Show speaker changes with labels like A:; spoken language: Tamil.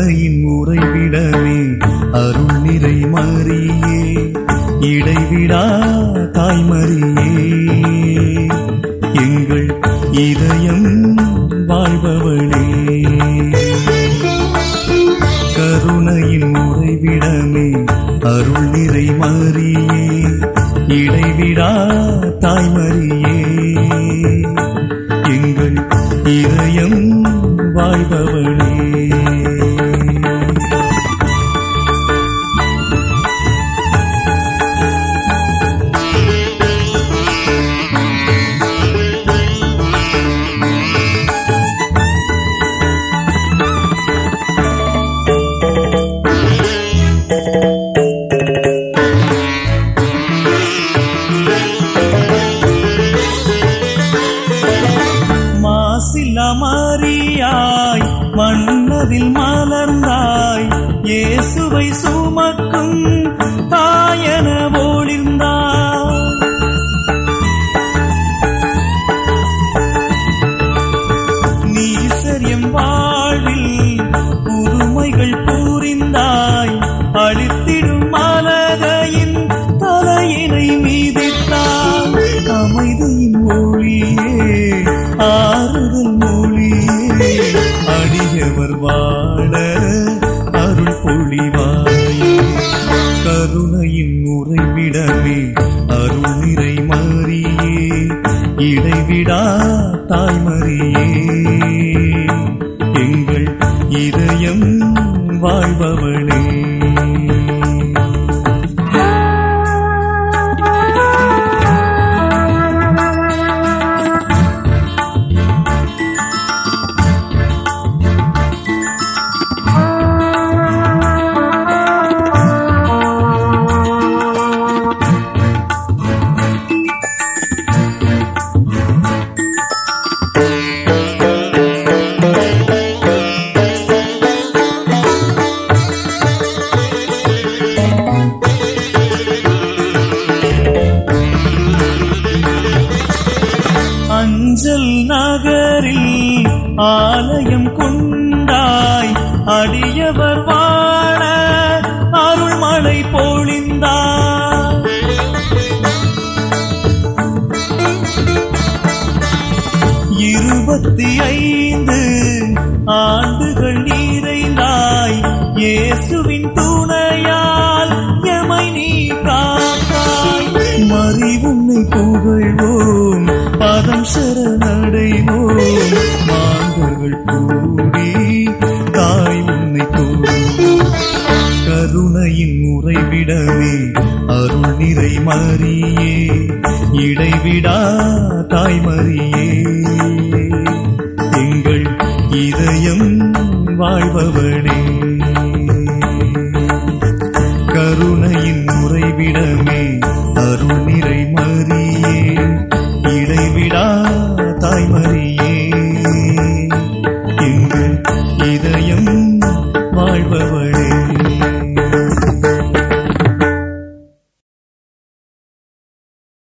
A: கருணையின் உறைவிடமே அருள் நிறை மறியே இடைவிடா தாய்மறியே எங்கள் இதயம் வாழ்பவளே கருணையின் உறைவிடமே அருள் நிறை மறியே இடைவிடா தாய்மறியே எங்கள் இதயம் வாழ்பவளே மாசில்லா மாறியாய் மன்னதில் மலர்ந்தாய் இயேசுவை சுமக்கும் தாயன ஒளிர்ந்தாய் நீசரியம் வாழ்வில் புதுமைகள் புரிந்தாய் அழித்திடும் மலகையின் தலையினை மீதித்தாய் அமைதியின் மொழியே ஆறுதல் மொழியே அடியவர் வாழ அருள் பொழிவாயே கருணையின் உறைவிடமே அருள் நிறை மாறியே இடைவிடா தாய்மறியே எங்கள் இதயம் வாழ்பவளே அஞ்சல் நகரில் ஆலயம் கொண்டாய் அடியவர் வாழ அருள்மழை பொழிந்தாய் இருபத்தி ஐந்து ஆண்டுகள் நிறைந்தாய் இயேசுவின் துணையால் எமை நீ காத்தாய் மறி உன்னை புகழ்வோம் பதம் சரணடைவோம் மாந்தர்கள் கூடி தாய் உன்னை கூறுவோம் கருணையின் உறைவிடமே அருள் நிறை மறியே இடைவிடா தாய்மறியே